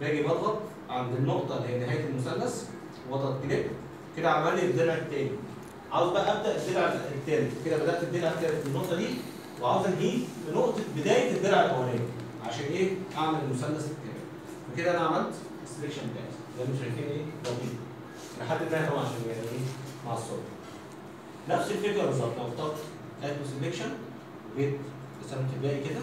باجي بضغط عند النقطه اللي هي نهايه المثلث واضغط كليك كده عمل لي الضلع التاني عاوز بقى ابدا الضلع التالت كده بدات الضلع التالت من النقطه دي وعاوز انهيه في نقطه بدايه الضلع الاولاني عشان ايه اعمل المثلث الكامل فكده انا عملت السلكشن بتاعي زي ما شايفين ايه لطيف لحد ما طبعا عشان يعني ايه مع الصوت نفس الفكره بالظبط لو اخترت اد سلكشن وجيت رسمت الباقي كده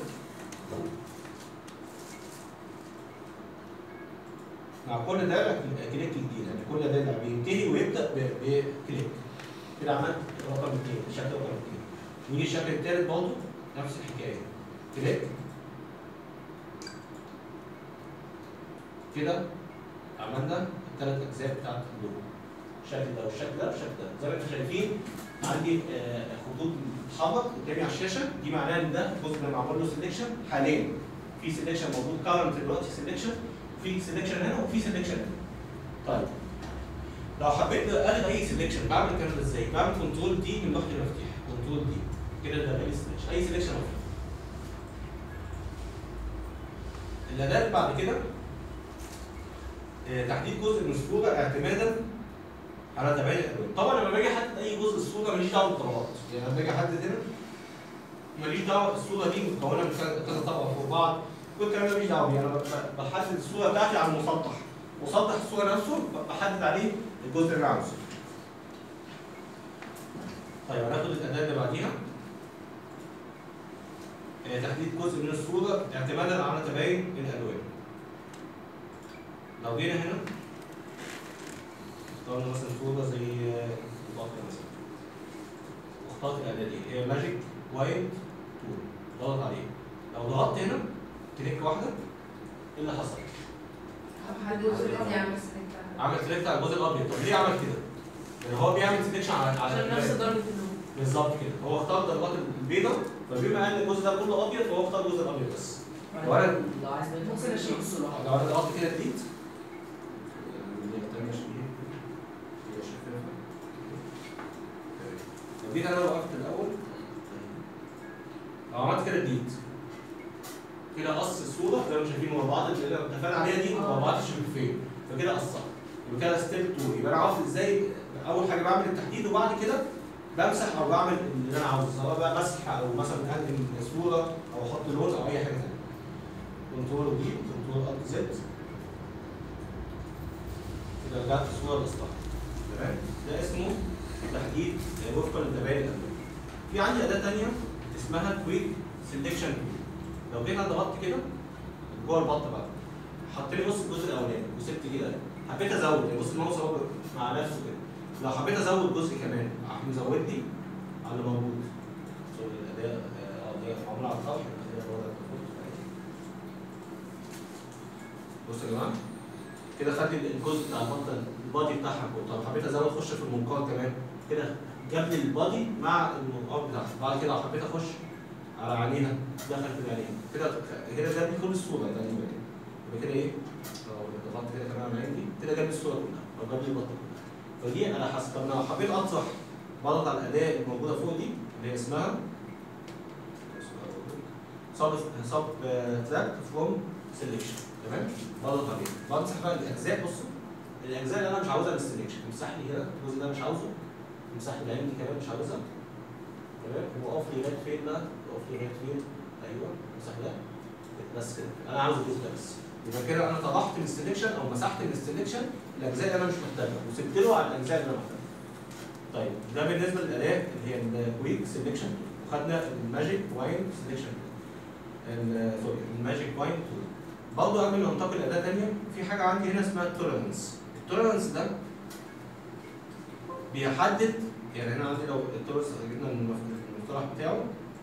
مع كل دايره كليك جديد يعني كل دايره بينتهي ويبدا ب- بكليك كده عملت رقم اثنين الشكل رقم اثنين نيجي الشكل الثالث برضه نفس الحكايه كليك كده عملنا الثلاث اجزاء بتاعت اللوجو الشكل ده والشكل ده والشكل ده زي ما انتم شايفين عندي آه، خطوط بتتحرك قدامي على الشاشه دي معناها ان ده الجزء اللي معمول له سelection حاليا في سelection موجود كارنت دلوقتي سelection في سelection هنا وفي selection هنا طيب لو حبيت الغي اي سelection بعمل الكلام ده ازاي؟ بعمل كنترول دي من لوحه المفاتيح كنترول دي كده ده اي سelection اي سelection أهو. الاداه اللي بعد كده آه، تحديد جزء من الصوره اعتمادا على تبعية الالوان طبعا لما باجي احدد اي جزء الصوره ماليش دعوه بالطبقات يعني لما باجي احدد هنا ماليش دعوه الصوره دي متكونه من كذا كذا طبقه فوق بعض والكلام ده ماليش دعوه بيه انا ب- ب- بحدد الصوره بتاعتي على المسطح مسطح الصوره نفسه ب- بحدد عليه الجزء اللي انا عاوزه طيب هناخد الاداه اللي بعديها آه، تحديد جزء من الصوره اعتمادا على تباين الالوان لو جينا هنا اخترنا مثلا صورة زي البحر مثلا واخترت الأداة دي هي ماجيك وايت تول ضغط عليه لو ضغطت هنا كليك واحدة ايه اللي حصل؟ حد يوصل لي يعمل سلكت عمل سلكت على الجزء الأبيض طب ليه عمل كده؟ لأن هو بيعمل سلكشن على على عشان نفس الألوان. درجة اللون بالظبط كده هو اختار الدرجات البيضاء فبما ان الجزء ده كله ابيض فهو اختار الجزء الابيض بس لو انا لو عايز منه ممكن أشيل. لو انا ضغطت كده ديليت التانية شوية. كده شفافة. لو جيت انا وقفت الاول لو عملت كده ديليت كده قص الصورة زي ما شايفين مربعات اللي احنا اتفقنا عليها دي مربعات الشفافية فكده قصها يبقى كده ستيب 2 يبقى انا عارف ازاي اول حاجة بعمل التحديد وبعد كده بمسح او بعمل اللي انا عاوزه سواء بقى مسح او مثلا انقل صورة او احط لون او اي حاجة تانية كنترول دي كنترول الت زد كده رجعت الصوره لاصلها تمام ده اسمه تحديد وفقا لتباين الالوان في عندي اداه ثانيه اسمها كويك سيلكشن لو جيت انا ضغطت كده جوه البط بقى حط لي بص الجزء الاولاني وسبت كده حبيت ازود يعني بص الماوس اهو مع نفسه كده لو حبيت ازود جزء كمان راح مزود لي على اللي موجود سوري الاداه اه دي معموله على السطح كده هو ده بصوا يا جماعه كده خدت الجزء بتاع البطه البادي بتاعها كله طب حبيت ازود اخش في المنقار كمان كده جاب لي البادي مع المنقار بتاعها بعد كده لو حبيت اخش على عينيها دخل في العينين كده كده جاب لي كل الصوره تقريبا كده يبقى كده ايه؟ لو ضغطت كده كمان على العين دي كده جاب لي الصوره كلها او جاب لي البطه كلها فدي انا حسب طب لو حبيت اطرح بضغط على الاداه الموجوده فوق دي اللي هي اسمها سب سب تراك فروم سيلكشن تمام بضغط عليه بمسح بقى الاجزاء بصوا الاجزاء اللي انا مش عاوزها من السلكشن امسح لي كده الجزء ده مش عاوزه امسح لي العين دي كمان مش عاوزها تمام وقف لي لغايه فين ده وقف لي لغايه فين ايوه امسح ده بس كده انا عاوز الجزء ده بس يبقى كده انا طلعت من السلكشن او مسحت من السلكشن الاجزاء اللي انا مش محتاجها وسبت له على الاجزاء اللي انا محتاجها طيب ده بالنسبه للاداه اللي هي الكويك سلكشن وخدنا الماجيك واين سلكشن سوري الماجيك واين تول برضه قبل ما ننتقل لاداه ثانيه في حاجه عندي هنا اسمها التوليرنس التوليرنس ده بيحدد يعني هنا عندي لو التوليرنس جبنا من المصطلح بتاعه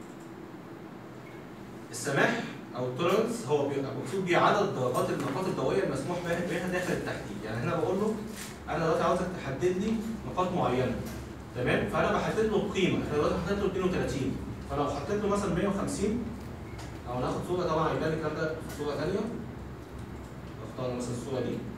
السماح او التوليرنس هو بيبقى مقصود بيه عدد درجات النقاط الضوئيه المسموح بها بها داخل التحديد يعني هنا بقول له انا دلوقتي عاوزك تحدد لي نقاط معينه تمام فانا بحدد له قيمه انا دلوقتي حطيت له 32 فلو حطيت له مثلا 150 او ناخد صوره طبعا هيبان الكلام ده في صوره ثانيه اختار مثلا الصوره دي